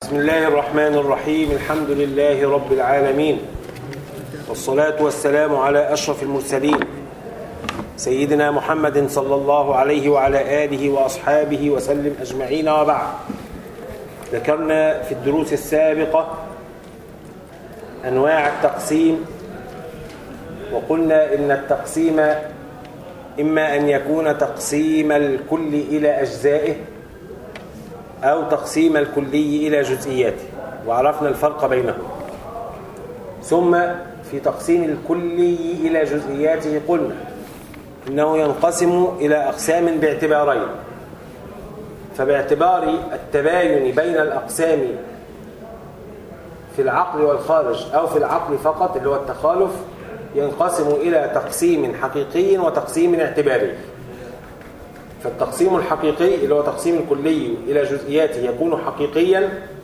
بسم الله الرحمن الرحيم الحمد لله رب العالمين والصلاة والسلام على أشرف المرسلين سيدنا محمد صلى الله عليه وعلى آله وأصحابه وسلم أجمعين وبعد ذكرنا في الدروس السابقة أنواع التقسيم وقلنا إن التقسيم إما أن يكون تقسيم الكل إلى أجزائه أو تقسيم الكلي إلى جزئياته وعرفنا الفرق بينهم ثم في تقسيم الكلي إلى جزئياته قلنا إنه ينقسم إلى أقسام باعتبارين فباعتبار التباين بين الأقسام في العقل والخارج أو في العقل فقط اللي هو التخالف ينقسم إلى تقسيم حقيقي وتقسيم اعتباري فالتقسيم الحقيقي اللي هو تقسيم الكلي إلى جزئياته يكون حقيقيا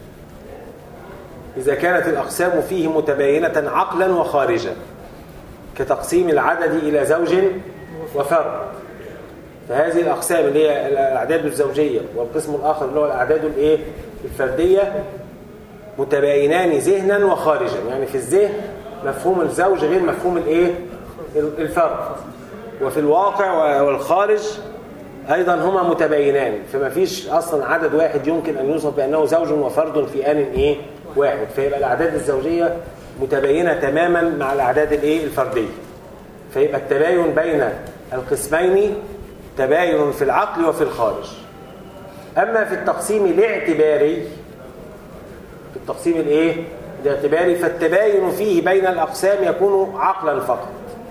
إذا كانت الأقسام فيه متباينة عقلا وخارجا كتقسيم العدد إلى زوج وفرد فهذه الأقسام اللي هي الأعداد الزوجية والقسم الآخر اللي هو الأعداد الإيه؟ الفردية متباينان ذهنا وخارجا يعني في الذهن مفهوم الزوج غير مفهوم الإيه؟ الفرد وفي الواقع والخارج أيضا هما متباينان فما فيش أصلا عدد واحد يمكن أن يوصف بأنه زوج وفرد في آن إيه؟ واحد فيبقى الأعداد الزوجية متباينة تماما مع الأعداد الإيه؟ الفردية فيبقى التباين بين القسمين تباين في العقل وفي الخارج أما في التقسيم الاعتباري في التقسيم الايه الاعتباري فالتباين فيه بين الأقسام يكون عقلا فقط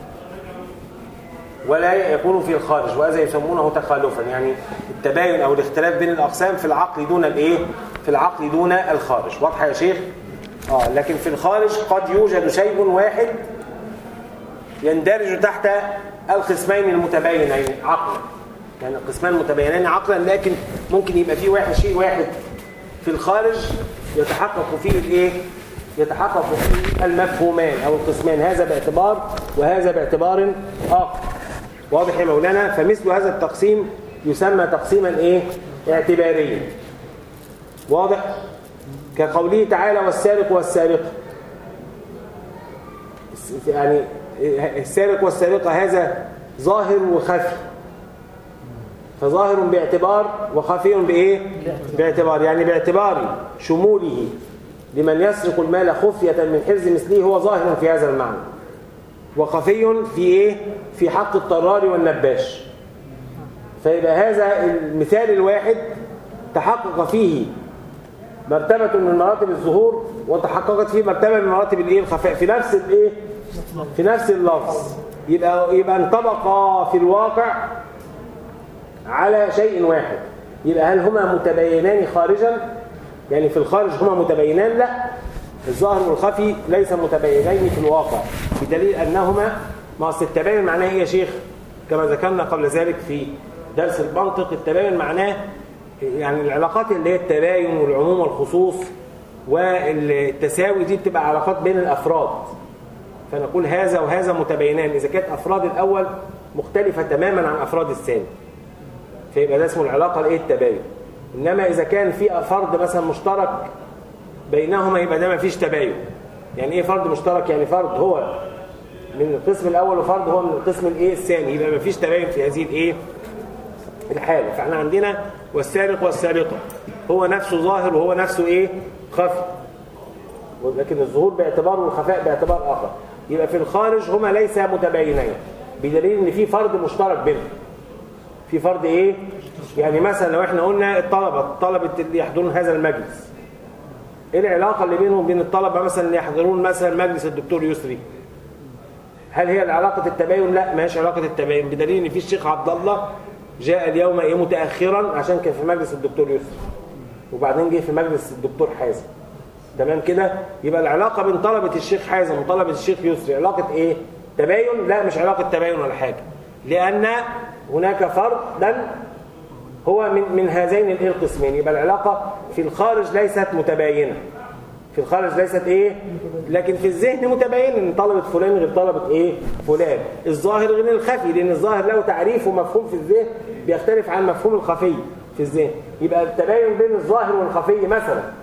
ولا يكون في الخارج وهذا يسمونه تخالفا يعني التباين أو الاختلاف بين الأقسام في العقل دون الايه في العقل دون الخارج واضحه يا شيخ اه لكن في الخارج قد يوجد شيء واحد يندرج تحت القسمين المتباينين عقلا يعني القسمان متباينين عقلا لكن ممكن يبقى فيه واحد شيء واحد في الخارج يتحقق فيه الايه يتحقق فيه المفهومان او القسمان هذا باعتبار وهذا باعتبار اخر واضح يا مولانا فمثل هذا التقسيم يسمى تقسيما ايه اعتباريا واضح كقوله تعالى والسارق والسارقه يعني السارق والسارقه هذا ظاهر وخفي فظاهر باعتبار وخفي بايه باعتبار يعني باعتبار شموله لمن يسرق المال خفية من حرز مثله هو ظاهر في هذا المعنى وخفي في ايه في حق الطرار والنباش فيبقى هذا المثال الواحد تحقق فيه مرتبة من مراتب الظهور وتحققت فيه مرتبة من مراتب الايه الخفاء في نفس الايه في نفس اللفظ يبقى يبقى انطبقا في الواقع على شيء واحد يبقى هل هما متباينان خارجا يعني في الخارج هما متباينان لا الظاهر والخفي ليس متباينين في الواقع بدليل انهما ما اصل التباين معناه ايه يا شيخ كما ذكرنا قبل ذلك في درس المنطق التباين معناه يعني العلاقات اللي هي التباين والعموم والخصوص والتساوي دي بتبقى علاقات بين الافراد فنقول هذا وهذا متباينان اذا كانت افراد الاول مختلفه تماما عن افراد الثاني فيبقى ده اسمه العلاقه الايه التباين انما اذا كان في فرد مثلا مشترك بينهما يبقى ده ما فيش تباين يعني ايه فرد مشترك يعني فرد هو من القسم الاول وفرد هو من القسم الايه الثاني يبقى ما فيش تباين في هذه الايه الحاله فاحنا عندنا والسارق والسارقه هو نفسه ظاهر وهو نفسه ايه خفي لكن الظهور باعتبار والخفاء باعتبار اخر يبقى في الخارج هما ليس متباينين بدليل ان في فرد مشترك بينهم في فرد ايه يعني مثلا لو احنا قلنا الطلبه الطلبه اللي يحضرون هذا المجلس ايه العلاقه اللي بينهم وبين الطلبه مثلا اللي يحضرون مثلا مجلس الدكتور يسري هل هي علاقه التباين لا ما هيش علاقه التباين بدليل ان في الشيخ عبد الله جاء اليوم ايه متاخرا عشان كان في مجلس الدكتور يسري وبعدين جه في مجلس الدكتور حازم تمام كده يبقى العلاقه بين طلبه الشيخ حازم وطلبه الشيخ يسري علاقه ايه تباين لا مش علاقه تباين ولا حاجه لان هناك فردا هو من من هذين الايه القسمين يبقى العلاقه في الخارج ليست متباينه في الخارج ليست ايه لكن في الذهن متبين ان طلبه فلان غير طلبه ايه فلان الظاهر غير الخفي لان الظاهر له تعريف ومفهوم في الذهن بيختلف عن مفهوم الخفي في الذهن يبقى التباين بين الظاهر والخفي مثلا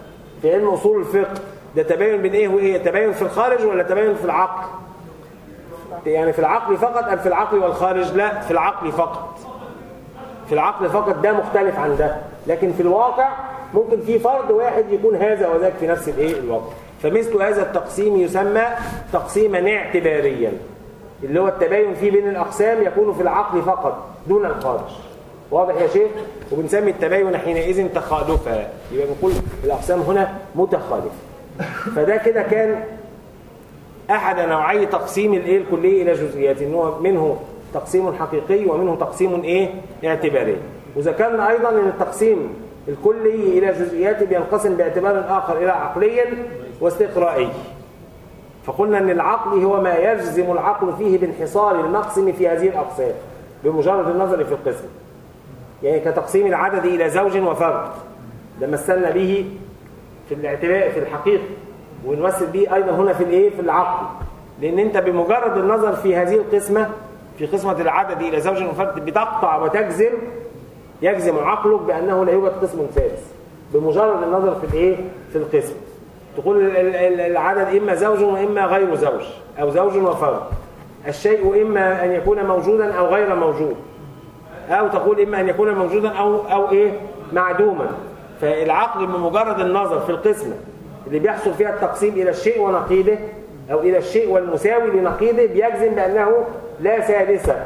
في علم اصول الفقه ده تباين بين ايه وايه تباين في الخارج ولا تباين في العقل يعني في العقل فقط ام في العقل والخارج لا في العقل فقط في العقل فقط ده مختلف عن ده لكن في الواقع ممكن في فرد واحد يكون هذا وذاك في نفس الايه الوقت فمثل هذا التقسيم يسمى تقسيما اعتباريا اللي هو التباين فيه بين الأقسام يكون في العقل فقط دون الخارج واضح يا شيخ وبنسمي التباين حينئذ تخالفا يبقى بنقول الأقسام هنا متخالفة فده كده كان أحد نوعي تقسيم الايه الكلية إلى جزئيات إنه منه تقسيم حقيقي ومنه تقسيم إيه اعتباري وذكرنا أيضا أن التقسيم الكلي إلى جزئيات بينقسم باعتبار آخر إلى عقلي واستقرائي فقلنا أن العقل هو ما يجزم العقل فيه بانحصار المقسم في هذه الأقسام بمجرد النظر في القسم يعني كتقسيم العدد إلى زوج وفرد ده مثلنا به في الاعتبار في الحقيقة ونمثل به أيضا هنا في الايه في العقل لأن أنت بمجرد النظر في هذه القسمة في قسمة العدد إلى زوج وفرد بتقطع وتجزم يجزم عقلك بأنه لا يوجد قسم ثالث بمجرد النظر في الايه في القسم تقول العدد إما زوج وإما غير زوج أو زوج وفرد الشيء إما أن يكون موجودا أو غير موجود أو تقول إما أن يكون موجودا أو, أو إيه معدوما فالعقل بمجرد النظر في القسمة اللي بيحصل فيها التقسيم إلى الشيء ونقيضه أو إلى الشيء والمساوي لنقيضه بيجزم بأنه لا ثالثة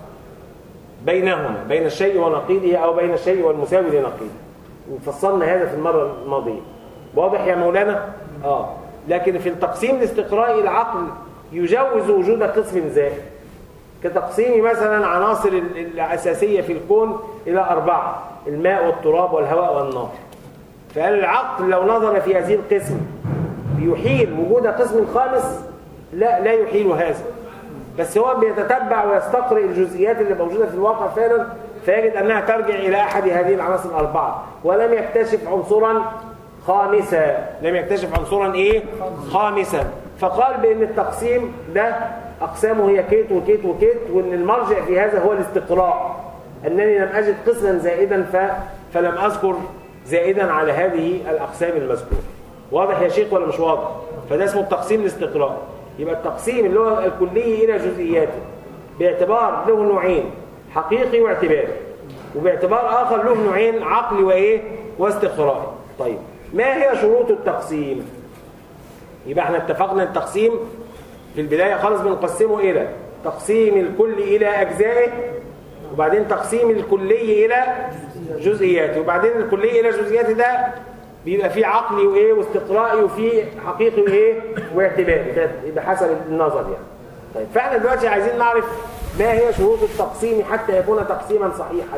بينهما بين الشيء ونقيضه أو بين الشيء والمساوي لنقيضه وفصلنا هذا في المرة الماضية واضح يا مولانا اه لكن في التقسيم الاستقرائي العقل يجوز وجود قسم زائد كتقسيم مثلا عناصر الأساسية في الكون إلى أربعة الماء والتراب والهواء والنار فقال العقل لو نظر في هذه القسم يحيل وجود قسم خامس لا لا يحيل هذا بس هو بيتتبع ويستقرئ الجزئيات اللي موجودة في الواقع فعلا فيجد أنها ترجع إلى أحد هذه العناصر الأربعة ولم يكتشف عنصرا خامسا لم يكتشف عنصرا ايه خامسا فقال بان التقسيم ده اقسامه هي كيت وكيت وكيت وان المرجع في هذا هو الاستقراء انني لم اجد قسما زائدا ف... فلم اذكر زائدا على هذه الاقسام المذكوره واضح يا شيخ ولا مش واضح فده اسمه التقسيم الاستقراء يبقى التقسيم اللي هو الكلي الى جزئياته باعتبار له نوعين حقيقي واعتباري وباعتبار اخر له نوعين عقلي وايه واستقرائي طيب ما هي شروط التقسيم يبقى احنا اتفقنا التقسيم في البداية خالص بنقسمه إلى تقسيم الكل إلى أجزائه وبعدين تقسيم الكلي إلى جزئياته وبعدين الكلي إلى جزئياته ده بيبقى فيه عقلي وإيه واستقرائي وفيه حقيقي وإيه واعتباري بحسب النظر يعني طيب فاحنا دلوقتي عايزين نعرف ما هي شروط التقسيم حتى يكون تقسيما صحيحا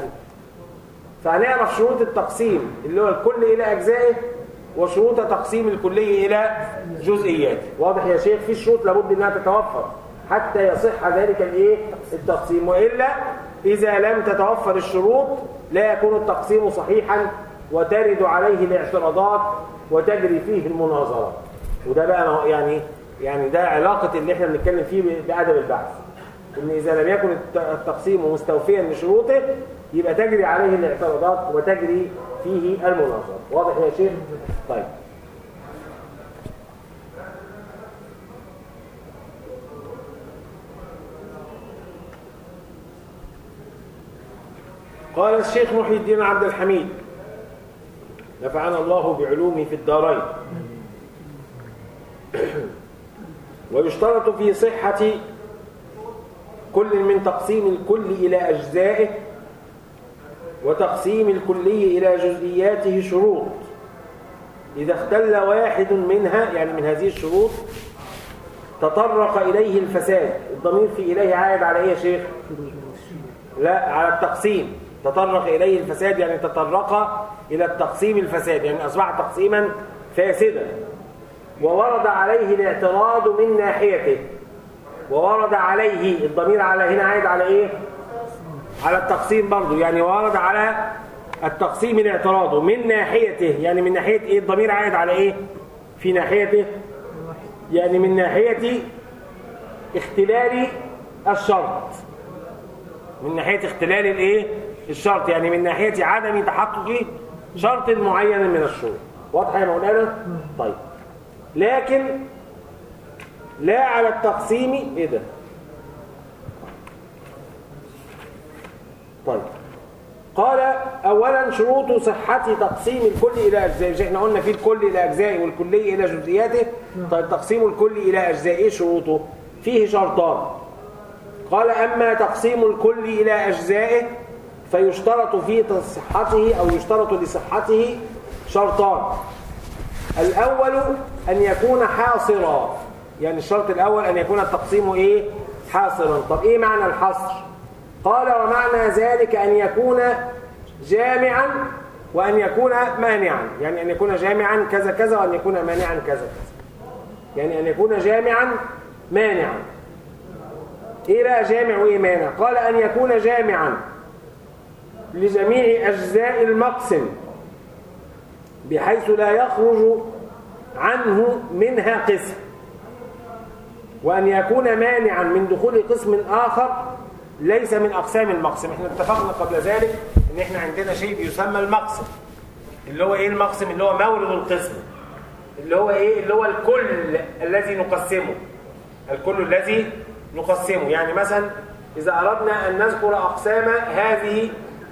فهنعرف شروط التقسيم اللي هو الكل إلى أجزائه وشروط تقسيم الكلية إلى جزئيات واضح يا شيخ في شروط لابد أنها تتوفر حتى يصح ذلك الايه التقسيم وإلا إذا لم تتوفر الشروط لا يكون التقسيم صحيحا وترد عليه الاعتراضات وتجري فيه المناظرات وده بقى يعني يعني ده علاقة اللي احنا بنتكلم فيه بأدب البحث ان إذا لم يكن التقسيم مستوفيا لشروطه يبقى تجري عليه الاعتراضات وتجري فيه المناظرة واضح يا شيخ طيب قال الشيخ محي الدين عبد الحميد نفعنا الله بعلومه في الدارين ويشترط في صحة كل من تقسيم الكل إلى أجزائه وتقسيم الكلي إلى جزئياته شروط إذا اختل واحد منها يعني من هذه الشروط تطرق إليه الفساد الضمير في إليه عائد على إيه يا شيخ لا على التقسيم تطرق إليه الفساد يعني تطرق إلى التقسيم الفساد يعني أصبح تقسيما فاسدا وورد عليه الاعتراض من ناحيته وورد عليه الضمير على هنا عائد على إيه على التقسيم برضه يعني ورد على التقسيم الاعتراض من ناحيته يعني من ناحية ايه الضمير عائد على ايه في ناحيته يعني من ناحية اختلال الشرط من ناحية اختلال الايه الشرط يعني من ناحية عدم تحقق شرط معين من الشروط واضحه يا مولانا طيب لكن لا على التقسيم ايه ده طيب قال اولا شروط صحه تقسيم الكل الى اجزاء مش احنا قلنا في الكل الى اجزاء والكلي الى جزئياته طيب تقسيم الكل الى اجزاء ايه شروطه فيه شرطان قال اما تقسيم الكل الى اجزائه فيشترط في صحته او يشترط لصحته شرطان الاول ان يكون حاصرا يعني الشرط الاول ان يكون التقسيم ايه حاصرا طب ايه معنى الحصر قال ومعنى ذلك أن يكون جامعا وأن يكون مانعا يعني أن يكون جامعا كذا كذا وأن يكون مانعا كذا كذا يعني أن يكون جامعا مانعا إيه بقى جامع وإيه مانع قال أن يكون جامعا لجميع أجزاء المقسم بحيث لا يخرج عنه منها قسم وأن يكون مانعا من دخول قسم آخر ليس من أقسام المقسم احنا اتفقنا قبل ذلك ان احنا عندنا شيء بيسمى المقسم اللي هو ايه المقسم اللي هو مورد القسم اللي هو ايه اللي هو الكل الذي نقسمه الكل الذي نقسمه يعني مثلا إذا أردنا أن نذكر أقسام هذه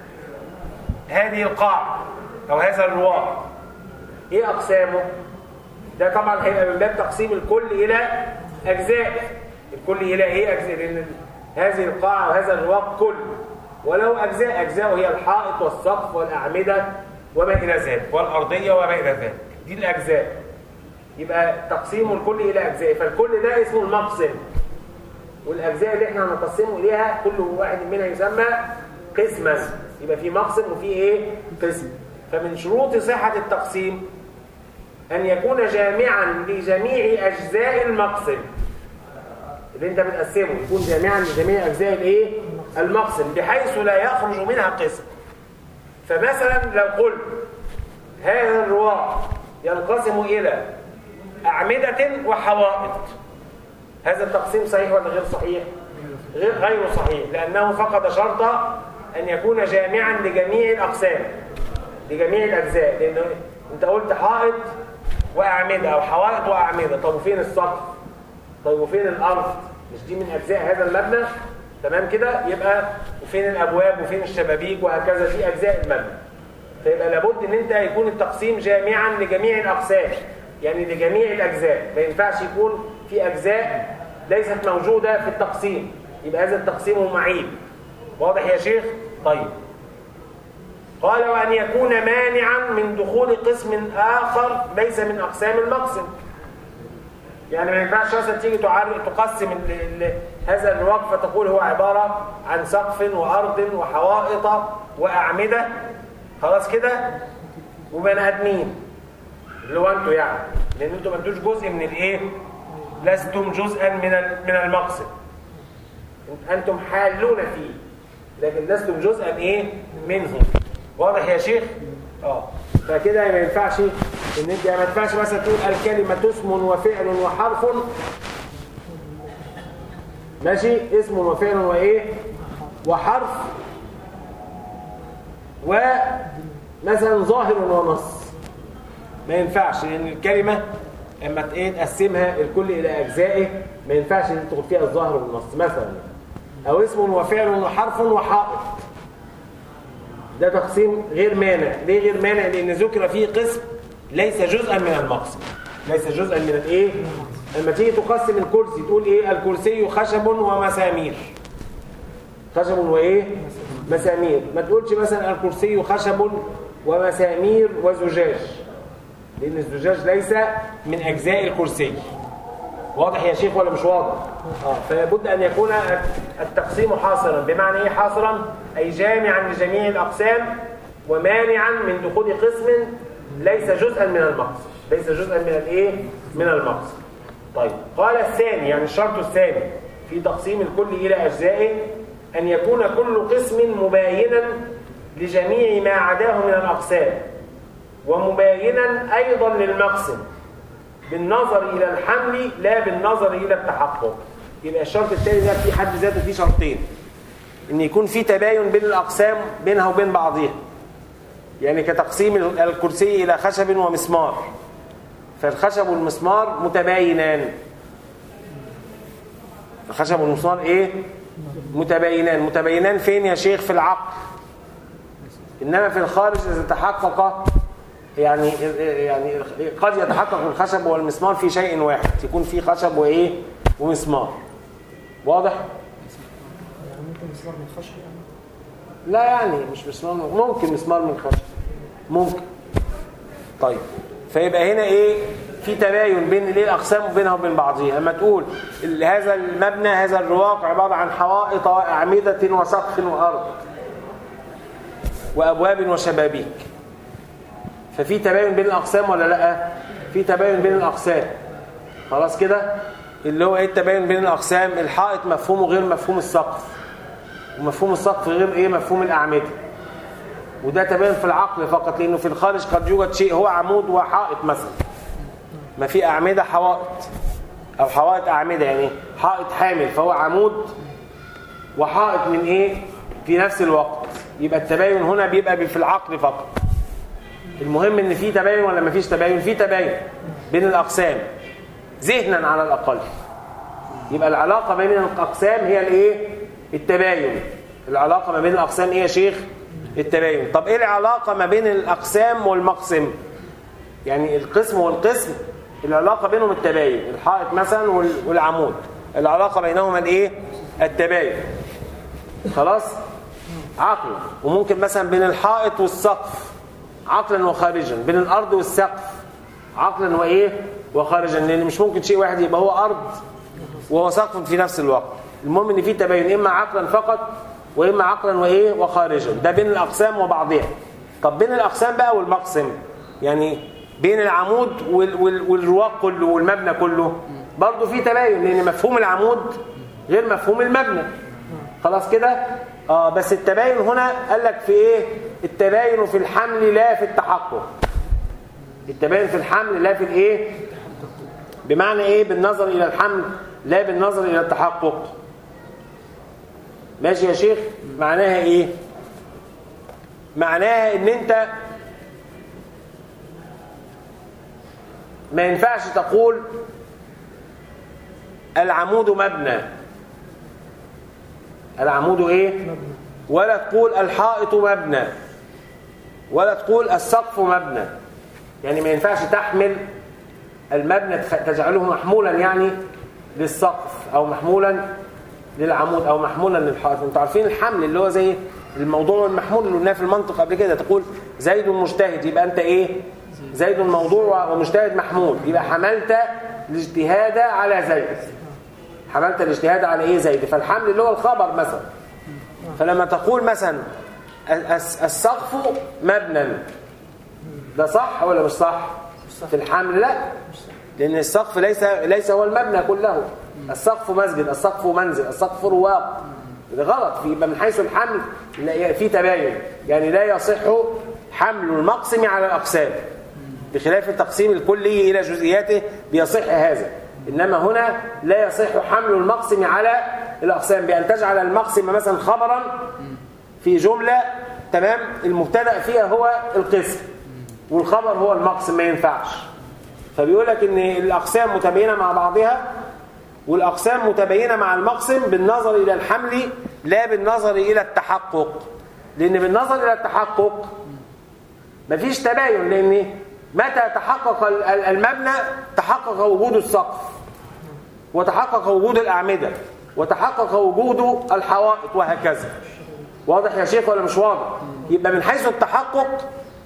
هذه القاع أو هذا الرواق إيه أقسامه؟ ده طبعا هيبقى من باب تقسيم الكل إلى أجزاء الكل إلى إيه أجزاء لأن هذه القاعة وهذا الرواق كل وله أجزاء أجزاء هي الحائط والسقف والأعمدة وما إلى ذلك والأرضية وما إلى ذلك دي الأجزاء يبقى تقسيم الكل إلى أجزاء فالكل ده اسمه المقسم والأجزاء اللي احنا هنقسمه إليها كل واحد منها يسمى قسما يبقى في مقسم وفي إيه قسم فمن شروط صحة التقسيم أن يكون جامعا لجميع أجزاء المقسم اللي انت بتقسمه يكون جامعا لجميع أجزاء الإيه المقسم بحيث لا يخرج منها قسم فمثلا لو قلت هذا الرواق ينقسم إلى أعمدة وحوائط هذا التقسيم صحيح ولا غير صحيح؟ غير غير صحيح لأنه فقد شرط أن يكون جامعا لجميع الأقسام لجميع الأجزاء لأن أنت قلت حائط وأعمدة أو حوائط وأعمدة طب وفين السقف؟ طيب وفين الأرض؟ مش دي من أجزاء هذا المبنى؟ تمام كده؟ يبقى وفين الأبواب وفين الشبابيك وهكذا دي أجزاء المبنى فيبقى لابد ان انت يكون التقسيم جامعا لجميع الاقسام يعني لجميع الاجزاء ما ينفعش يكون في اجزاء ليست موجوده في التقسيم يبقى هذا التقسيم معيب واضح يا شيخ طيب قال وان يكون مانعا من دخول قسم اخر ليس من اقسام المقسم يعني ما ينفعش مثلا تيجي تقسم ال ال هذا الوقف فتقول هو عباره عن سقف وارض وحوائط واعمده خلاص كده وبني ادمين اللي هو انتوا يعني لان انتوا ما انتوش جزء من الايه لستم جزءا من من المقصد انتم حالون فيه لكن لستم جزءا ايه منه واضح يا شيخ اه فكده ما ينفعش ان انت ما ينفعش مثلا تقول الكلمه اسم وفعل وحرف ماشي اسم وفعل وايه وحرف ومثلا ظاهر ونص ما ينفعش لان الكلمه اما ايه تقسمها الكل الى اجزائه ما ينفعش ان تدخل فيها الظاهر والنص مثلا او اسم وفعل وحرف وحائط ده تقسيم غير مانع ليه غير مانع لان ذكر فيه قسم ليس جزءا من المقسم ليس جزءا من الايه لما تيجي تقسم الكرسي تقول ايه الكرسي خشب ومسامير خشب وايه مسامير ما تقولش مثلا الكرسي خشب ومسامير وزجاج لان الزجاج ليس من اجزاء الكرسي واضح يا شيخ ولا مش واضح اه فلابد ان يكون التقسيم حاصرا بمعنى ايه حاصرا اي جامعا لجميع الاقسام ومانعا من دخول قسم ليس جزءا من المقصد ليس جزءا من الايه من المقصد طيب قال الثاني يعني الشرط الثاني في تقسيم الكل الى اجزائه أن يكون كل قسم مباينا لجميع ما عداه من الأقسام ومباينا أيضا للمقسم بالنظر إلى الحمل لا بالنظر إلى التحقق يبقى الشرط الثاني ده في حد ذاته فيه شرطين إن يكون في تباين بين الأقسام بينها وبين بعضها يعني كتقسيم الكرسي إلى خشب ومسمار فالخشب والمسمار متباينان الخشب والمسمار ايه متباينان متباينان فين يا شيخ في العقل انما في الخارج اذا تحقق يعني يعني قد يتحقق الخشب والمسمار في شيء واحد يكون في خشب وايه ومسمار واضح يعني ممكن مسمار من خشب يعني لا يعني مش مسمار ممكن مسمار من خشب ممكن طيب فيبقى هنا ايه في تباين بين الايه الاقسام وبينها وبين بعضها اما تقول هذا المبنى هذا الرواق عباره عن حوائط واعمده وسقف وارض وابواب وشبابيك ففي تباين بين الاقسام ولا لا في تباين بين الاقسام خلاص كده اللي هو ايه التباين بين الاقسام الحائط مفهومه غير مفهوم السقف ومفهوم السقف غير ايه مفهوم الاعمده وده تباين في العقل فقط لانه في الخارج قد يوجد شيء هو عمود وحائط مثلا ما في اعمده حوائط او حوائط اعمده يعني حائط حامل فهو عمود وحائط من ايه في نفس الوقت يبقى التباين هنا بيبقى في العقل فقط المهم ان في تباين ولا ما فيش تباين في تباين بين الاقسام ذهنا على الاقل يبقى العلاقه بين الاقسام هي الايه التباين العلاقه ما بين الاقسام ايه يا شيخ التباين طب ايه العلاقه ما بين الاقسام والمقسم يعني القسم والقسم العلاقه بينهم التباين الحائط مثلا والعمود العلاقه بينهما الايه التباين خلاص عقل وممكن مثلا بين الحائط والسقف عقلا وخارجا بين الارض والسقف عقلا وايه وخارجا لان مش ممكن شيء واحد يبقى هو ارض وهو سقف في نفس الوقت المهم ان في تباين اما عقلا فقط واما عقلا وايه وخارجا ده بين الاقسام وبعضها طب بين الاقسام بقى والمقسم يعني بين العمود والرواق كله والمبنى كله برضه في تباين لان مفهوم العمود غير مفهوم المبنى خلاص كده اه بس التباين هنا قال لك في ايه التباين في الحمل لا في التحقق التباين في الحمل لا في الايه بمعنى ايه بالنظر الى الحمل لا بالنظر الى التحقق ماشي يا شيخ معناها ايه معناها ان انت ما ينفعش تقول العمود مبنى العمود ايه ولا تقول الحائط مبنى ولا تقول السقف مبنى يعني ما ينفعش تحمل المبنى تجعله محمولا يعني للسقف او محمولا للعمود او محمولا للحائط انتوا عارفين الحمل اللي هو زي الموضوع المحمول اللي قلناه في المنطق قبل كده تقول زيد مجتهد يبقى انت ايه زيد موضوع ومجتهد محمول يبقى حملت الاجتهاد على زيد حملت الاجتهاد على ايه زيد فالحمل اللي هو الخبر مثلا فلما تقول مثلا السقف مبنى ده صح ولا مش صح في الحمل لا لان السقف ليس ليس هو المبنى كله السقف مسجد السقف منزل السقف رواق ده غلط في يبقى من حيث الحمل في تباين يعني لا يصح حمل المقسم على الاقسام بخلاف التقسيم الكلي الى جزئياته بيصح هذا انما هنا لا يصح حمل المقسم على الاقسام بان تجعل المقسم مثلا خبرا في جمله تمام المبتدا فيها هو القسم والخبر هو المقسم ما ينفعش فبيقول لك ان الاقسام متباينه مع بعضها والأقسام متبينة مع المقسم بالنظر إلى الحمل لا بالنظر إلى التحقق لأن بالنظر إلى التحقق مفيش تباين لأن متى تحقق المبنى تحقق وجود السقف وتحقق وجود الأعمدة وتحقق وجود الحوائط وهكذا واضح يا شيخ ولا مش واضح يبقى من حيث التحقق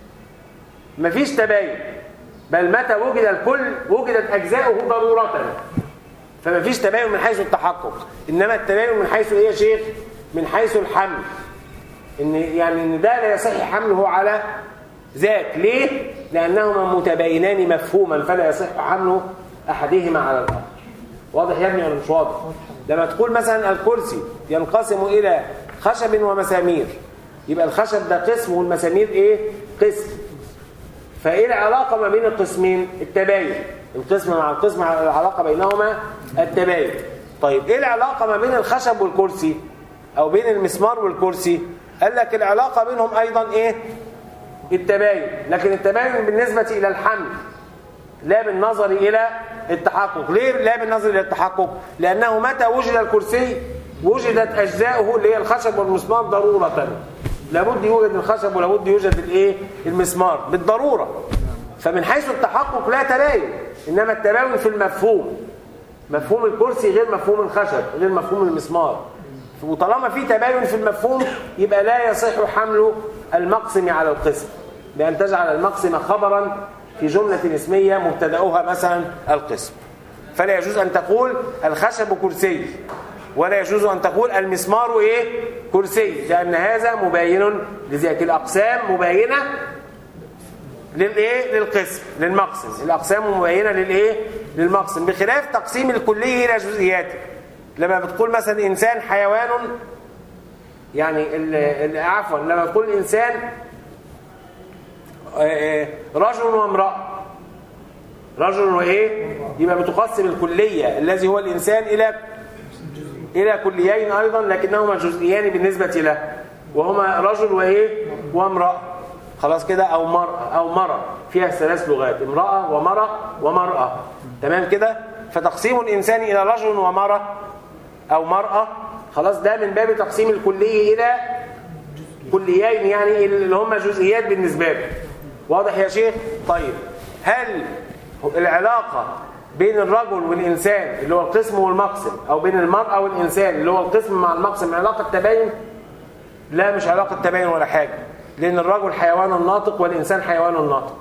مفيش تباين بل متى وجد الكل وجدت أجزاؤه ضرورة فما فيش تباين من حيث التحقق انما التباين من حيث ايه يا شيخ من حيث الحمل ان يعني ان ده لا يصح حمله على ذاك ليه لانهما متباينان مفهوما فلا يصح حمله احدهما على الاخر واضح يا ابني ولا مش واضح لما تقول مثلا الكرسي ينقسم الى خشب ومسامير يبقى الخشب ده قسم والمسامير ايه قسم فايه العلاقه ما بين القسمين التباين القسم مع القسم العلاقة بينهما التباين طيب ايه العلاقة ما بين الخشب والكرسي او بين المسمار والكرسي قال لك العلاقة بينهم ايضا ايه التباين لكن التباين بالنسبة إلى الحمل لا بالنظر إلى التحقق ليه لا بالنظر إلى التحقق لأنه متى وجد الكرسي وجدت أجزاؤه اللي هي الخشب والمسمار ضرورة لابد يوجد الخشب ولابد يوجد الايه المسمار بالضرورة فمن حيث التحقق لا تباين إنما التباين في المفهوم مفهوم الكرسي غير مفهوم الخشب غير مفهوم المسمار وطالما في تباين في المفهوم يبقى لا يصح حمل المقسم على القسم بأن تجعل المقسم خبرا في جملة اسمية مبتدأها مثلا القسم فلا يجوز أن تقول الخشب كرسي ولا يجوز أن تقول المسمار إيه كرسي لأن هذا مباين لذلك الأقسام مباينة للايه للقسم للمقسم الاقسام مبينه للايه للمقسم بخلاف تقسيم الكليه الى جزئياته لما بتقول مثلا انسان حيوان يعني ال- ال- عفوا لما تقول الانسان آه، آه، رجل وامراه رجل وايه يبقى بتقسم الكليه الذي هو الانسان الى الى كليين ايضا لكنهما جزئيان بالنسبه له وهما رجل وايه وامراه خلاص كده او مرأة او مرأة فيها ثلاث لغات امرأة ومرأة ومرأة تمام كده فتقسيم الانسان الى رجل ومرأة او مرأة خلاص ده من باب تقسيم الكلية الى كليين يعني اللي هم جزئيات بالنسبة له واضح يا شيخ طيب هل العلاقة بين الرجل والإنسان اللي هو القسم والمقسم أو بين المرأة والإنسان اللي هو القسم مع المقسم علاقة تباين لا مش علاقة تباين ولا حاجة لأن الرجل حيوان ناطق والإنسان حيوان ناطق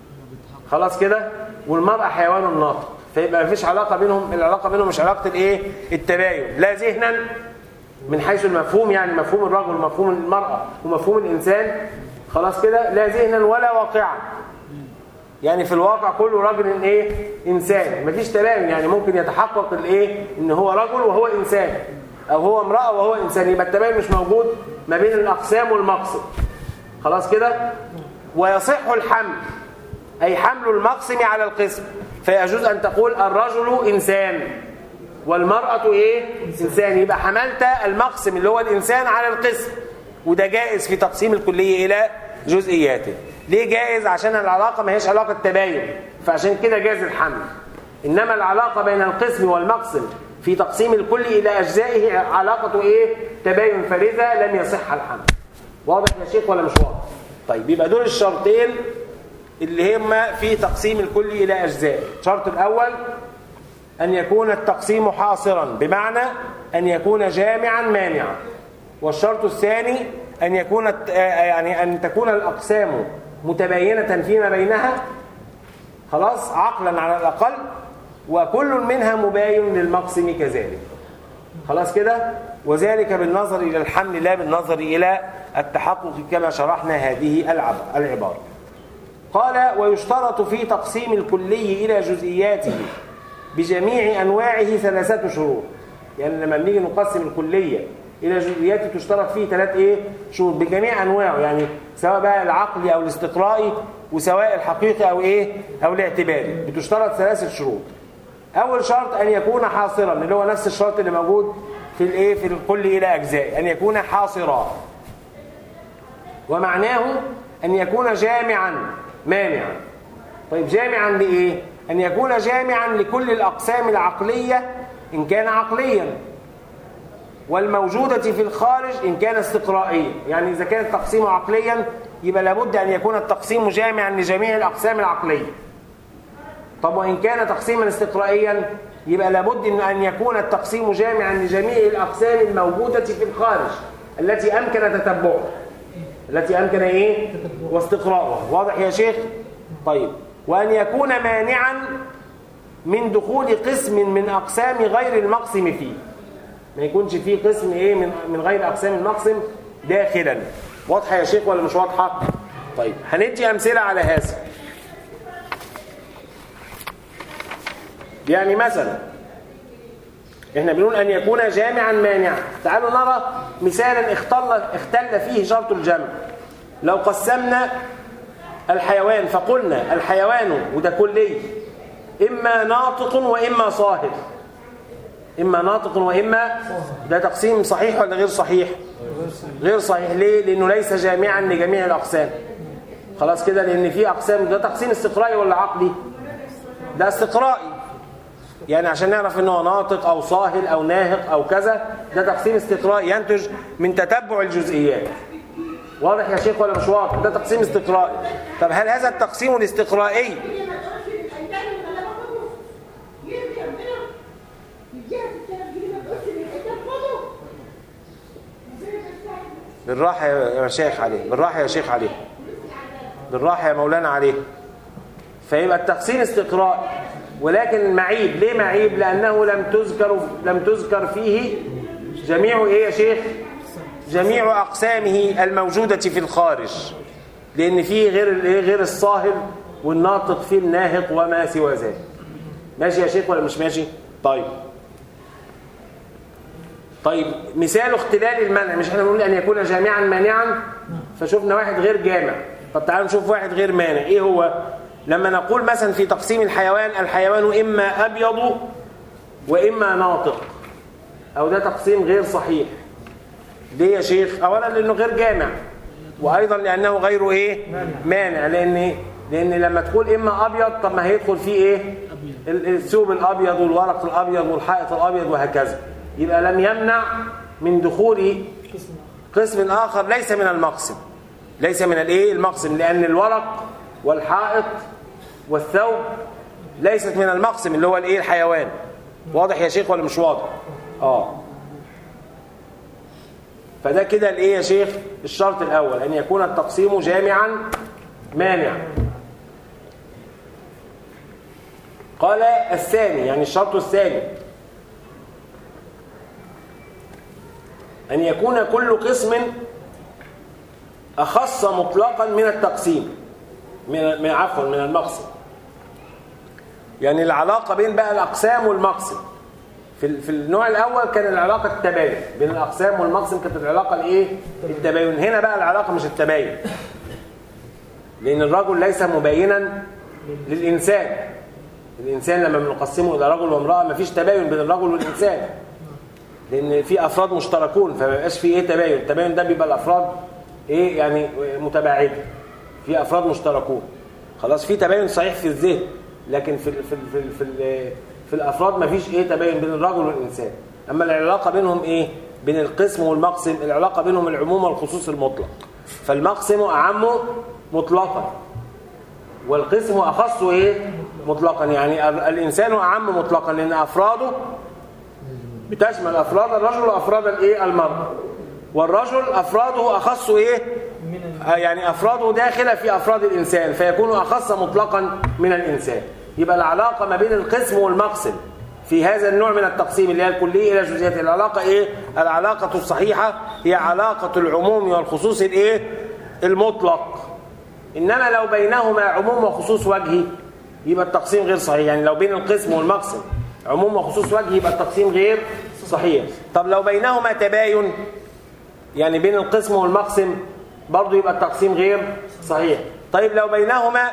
خلاص كده والمرأة حيوان ناطق فيبقى مفيش علاقة بينهم العلاقة بينهم مش علاقة الايه التباين لا ذهنا من حيث المفهوم يعني مفهوم الرجل ومفهوم المرأة ومفهوم الإنسان خلاص كده لا ذهنا ولا واقعا يعني في الواقع كل رجل ايه انسان مفيش تباين يعني ممكن يتحقق الايه ان هو رجل وهو انسان او هو امراه وهو انسان يبقى التباين مش موجود ما بين الاقسام والمقصد خلاص كده ويصح الحمل اي حمل المقسم على القسم فيجوز ان تقول الرجل انسان والمراه ايه انسان يبقى حملت المقسم اللي هو الانسان على القسم وده جائز في تقسيم الكليه الى جزئياته ليه جائز عشان العلاقة ما هيش علاقة تباين فعشان كده جاز الحمل إنما العلاقة بين القسم والمقسم في تقسيم الكل إلى أجزائه علاقة إيه تباين فلذا لم يصح الحمل واضح يا شيخ ولا مش واضح طيب يبقى دول الشرطين اللي هما في تقسيم الكل إلى أجزاء الشرط الأول أن يكون التقسيم حاصرا بمعنى أن يكون جامعا مانعا والشرط الثاني أن يكون يعني أن تكون الأقسام متباينة فيما بينها خلاص عقلا على الأقل وكل منها مباين للمقسم كذلك خلاص كده وذلك بالنظر إلى الحمل لا بالنظر إلى التحقق كما شرحنا هذه العبارة قال ويشترط في تقسيم الكلي إلى جزئياته بجميع أنواعه ثلاثة شروط يعني لما بنيجي نقسم الكلية الى جزئيات تشترط فيه ثلاث ايه شروط بجميع انواعه يعني سواء بقى العقلي او الاستقرائي وسواء الحقيقي او ايه او الاعتباري بتشترط ثلاثه شروط اول شرط ان يكون حاصرا اللي هو نفس الشرط اللي موجود في الايه في الكل الى اجزاء ان يكون حاصرا ومعناه ان يكون جامعا مانعا طيب جامعا لايه ان يكون جامعا لكل الاقسام العقليه ان كان عقليا والموجودة في الخارج إن كان استقرائيا يعني إذا كان التقسيم عقليا يبقى لابد أن يكون التقسيم جامعا لجميع الأقسام العقلية طب وإن كان تقسيما استقرائيا يبقى لابد أن يكون التقسيم جامعا لجميع الأقسام الموجودة في الخارج التي أمكن تتبعها التي أمكن إيه واستقراءها واضح يا شيخ طيب وأن يكون مانعا من دخول قسم من أقسام غير المقسم فيه ما يكونش فيه قسم ايه من من غير اقسام المقسم داخلا واضحه يا شيخ ولا مش واضحه طيب هندي امثله على هذا يعني مثلا احنا بنقول ان يكون جامعا مانعا تعالوا نرى مثالا اختل اختل فيه شرط الجمع لو قسمنا الحيوان فقلنا الحيوان وده كلي اما ناطق واما صاهر إما ناطق وإما ده تقسيم صحيح ولا غير صحيح غير صحيح ليه لأنه ليس جامعا لجميع الأقسام خلاص كده لان في اقسام ده تقسيم استقرائي ولا عقلي ده استقرائي يعني عشان نعرف ان هو ناطق او صاهل او ناهق او كذا ده تقسيم استقرائي ينتج من تتبع الجزئيات واضح يا شيخ ولا مش واضح ده تقسيم استقرائي طب هل هذا التقسيم الاستقرائي بالراحة يا شيخ عليه بالراحة يا شيخ عليه بالراحة يا مولانا عليه فيبقى التقسيم استقراء ولكن المعيب ليه معيب لأنه لم تذكر لم تذكر فيه جميع ايه يا شيخ جميع أقسامه الموجودة في الخارج لأن فيه غير الايه غير الصاهل والناطق فيه الناهق وما سوى ذلك ماشي يا شيخ ولا مش ماشي طيب طيب مثال اختلال المنع مش احنا بنقول ان يكون جامعا مانعا فشوفنا واحد غير جامع طب تعالوا نشوف واحد غير مانع ايه هو لما نقول مثلا في تقسيم الحيوان الحيوان اما ابيض واما ناطق او ده تقسيم غير صحيح ليه يا شيخ اولا لانه غير جامع وايضا لانه غير ايه مانع لان لان لما تقول اما ابيض طب ما هيدخل فيه ايه الثوب الابيض والورق الابيض والحائط الابيض وهكذا يبقى لم يمنع من دخول قسم آخر ليس من المقسم ليس من الايه المقسم لأن الورق والحائط والثوب ليست من المقسم اللي هو الايه الحيوان واضح يا شيخ ولا مش واضح اه فده كده الايه يا شيخ الشرط الاول ان يكون التقسيم جامعا مانعا قال الثاني يعني الشرط الثاني أن يكون كل قسم أخص مطلقا من التقسيم من من عفوا من المقسم يعني العلاقة بين بقى الأقسام والمقسم في في النوع الأول كان العلاقة التباين بين الأقسام والمقسم كانت العلاقة الإيه؟ التباين هنا بقى العلاقة مش التباين لأن الرجل ليس مبينا للإنسان الإنسان لما بنقسمه إلى رجل وامرأة مفيش تباين بين الرجل والإنسان لان في افراد مشتركون فما بيبقاش في ايه تباين التباين ده بيبقى الافراد ايه يعني متباعده في افراد مشتركون خلاص في تباين صحيح في الذهن لكن في في في في, في, في الافراد ما فيش ايه تباين بين الرجل والانسان اما العلاقه بينهم ايه بين القسم والمقسم العلاقه بينهم العموم والخصوص المطلق فالمقسم اعم مطلقا والقسم اخص ايه مطلقا يعني الانسان اعم مطلقا لان افراده بتشمل افراد الرجل وافراد الايه المرأة والرجل افراده اخص ايه يعني افراده داخله في افراد الانسان فيكون اخص مطلقا من الانسان يبقى العلاقه ما بين القسم والمقسم في هذا النوع من التقسيم اللي هي الكليه الى جزئيات العلاقه ايه العلاقه الصحيحه هي علاقه العموم والخصوص الايه المطلق انما لو بينهما عموم وخصوص وجهي يبقى التقسيم غير صحيح يعني لو بين القسم والمقسم عموم وخصوص وجه يبقى التقسيم غير صحيح طب لو بينهما تباين يعني بين القسم والمقسم برضه يبقى التقسيم غير صحيح طيب لو بينهما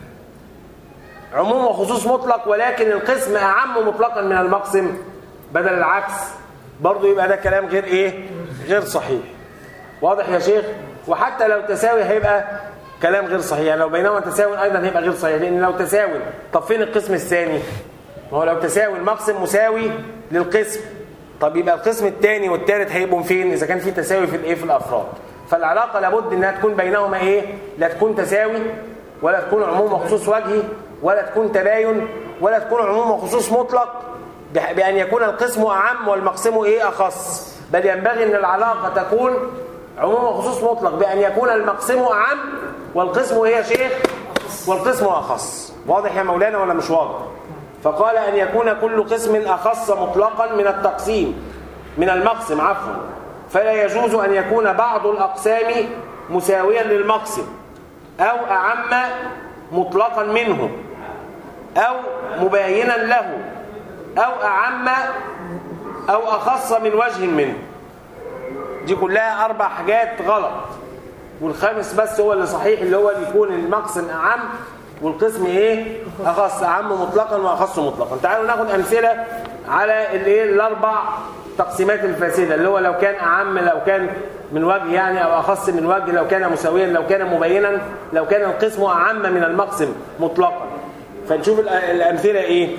عموم وخصوص مطلق ولكن القسم أعم مطلقا من المقسم بدل العكس برضه يبقى ده كلام غير ايه غير صحيح واضح يا شيخ وحتى لو تساوي هيبقى كلام غير صحيح يعني لو بينهما تساوي ايضا هيبقى غير صحيح لان لو تساوي طب فين القسم الثاني ما هو لو تساوي المقسم مساوي للقسم طب يبقى القسم الثاني والثالث هيبقوا فين اذا كان في تساوي في الايه في الافراد فالعلاقه لابد انها تكون بينهما ايه لا تكون تساوي ولا تكون عموم وخصوص وجهي ولا تكون تباين ولا تكون عموم وخصوص مطلق بان يكون القسم اعم والمقسم ايه اخص بل ينبغي ان العلاقه تكون عموم وخصوص مطلق بان يكون المقسم اعم والقسم ايه يا شيخ والقسم اخص واضح يا مولانا ولا مش واضح فقال أن يكون كل قسم أخص مطلقا من التقسيم من المقسم عفوا فلا يجوز أن يكون بعض الأقسام مساويا للمقسم أو أعم مطلقا منه أو مباينا له أو أعم أو أخص من وجه منه دي كلها أربع حاجات غلط والخامس بس هو اللي صحيح اللي هو اللي يكون المقسم أعم والقسم ايه اخص اعم مطلقا واخص مطلقا تعالوا ناخد امثله على الايه الاربع التقسيمات الفاسدة اللي هو لو كان أعم لو كان من وجه يعني أو أخص من وجه لو كان مساويا لو كان مبينا لو كان القسم أعم من المقسم مطلقا فنشوف الأ- الأمثلة إيه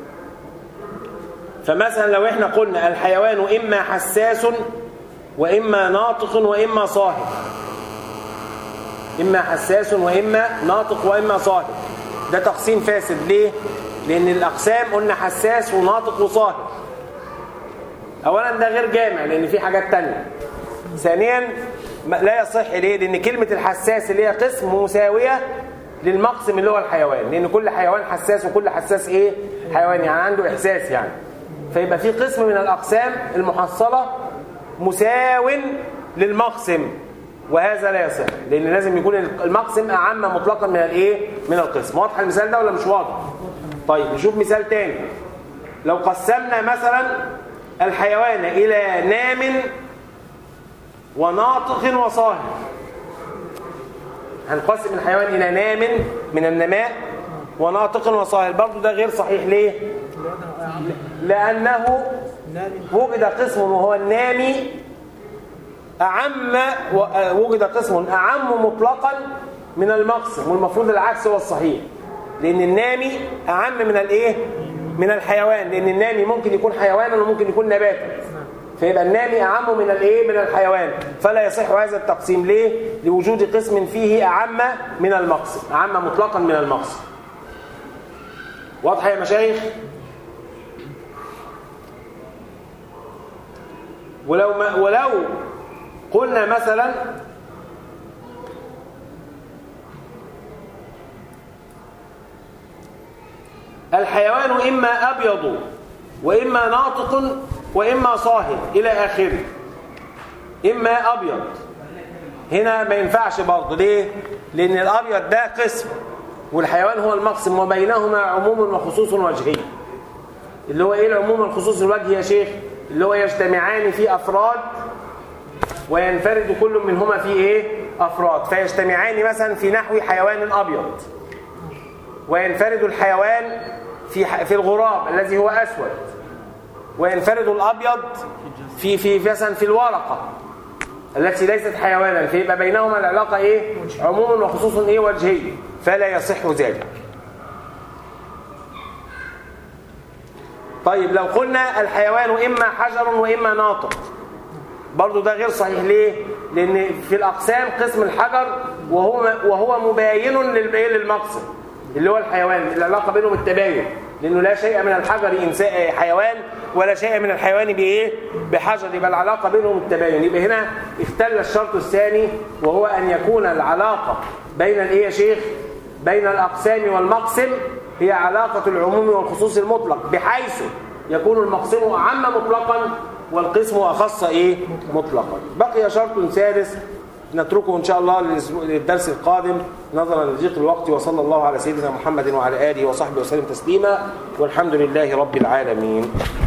فمثلا لو احنا قلنا الحيوان إما حساس وإما ناطق وإما صاهر إما حساس وإما ناطق وإما صاهر ده تقسيم فاسد ليه؟ لأن الأقسام قلنا حساس وناطق وصاهر أولا ده غير جامع لأن في حاجات تانية ثانيا ما- لا يصح ليه؟ لأن كلمة الحساس اللي هي قسم مساوية للمقسم اللي هو الحيوان لأن كل حيوان حساس وكل حساس إيه؟ حيوان يعني عنده إحساس يعني فيبقى في قسم من الأقسام المحصلة مساو للمقسم وهذا لا يصح لان لازم يكون المقسم اعم مطلقا من الايه من القسم واضح المثال ده ولا مش واضح طيب نشوف مثال تاني لو قسمنا مثلا الحيوان الى نام وناطق وصاهر هنقسم الحيوان الى نام من النماء وناطق وصاهر برضه ده غير صحيح ليه لانه وجد قسم وهو النامي أعم و- وجد قسم أعم مطلقا من المقسم والمفروض العكس هو الصحيح لأن النامي أعم من الإيه؟ من الحيوان لأن النامي ممكن يكون حيوانا وممكن يكون نباتا فيبقى النامي أعم من الإيه؟ من الحيوان فلا يصح هذا التقسيم ليه؟ لوجود قسم فيه أعم من المقسم أعم مطلقا من المقسم واضحة يا مشايخ؟ ولو ما ولو قلنا مثلا الحيوان إما أبيض وإما ناطق وإما صاهر إلى آخره إما أبيض هنا ما ينفعش برضه ليه؟ لأن الأبيض ده قسم والحيوان هو المقسم وبينهما عموم وخصوص وجهي اللي هو إيه العموم والخصوص الوجهي يا شيخ؟ اللي هو يجتمعان في أفراد وينفرد كل منهما في ايه افراد فيجتمعان مثلا في نحو حيوان ابيض وينفرد الحيوان في ح- في الغراب الذي هو اسود وينفرد الابيض في في في مثلا في الورقه التي ليست حيوانا فيبقى بينهما العلاقه ايه عموم وخصوص ايه وجهي فلا يصح ذلك طيب لو قلنا الحيوان اما حجر واما ناطق برضو ده غير صحيح ليه لان في الاقسام قسم الحجر وهو وهو مباين للبين للمقسم اللي هو الحيوان العلاقه بينهم التباين لانه لا شيء من الحجر انسان حيوان ولا شيء من الحيوان بايه بحجر يبقى العلاقه بينهم التباين يبقى هنا اختل الشرط الثاني وهو ان يكون العلاقه بين الايه يا شيخ بين الاقسام والمقسم هي علاقه العموم والخصوص المطلق بحيث يكون المقسم اعم مطلقا والقسم أخص إيه مطلقا بقي شرط ثالث نتركه إن شاء الله للأسبوع- للدرس القادم نظرا لضيق الوقت وصلى الله على سيدنا محمد وعلى آله وصحبه وسلم تسليما والحمد لله رب العالمين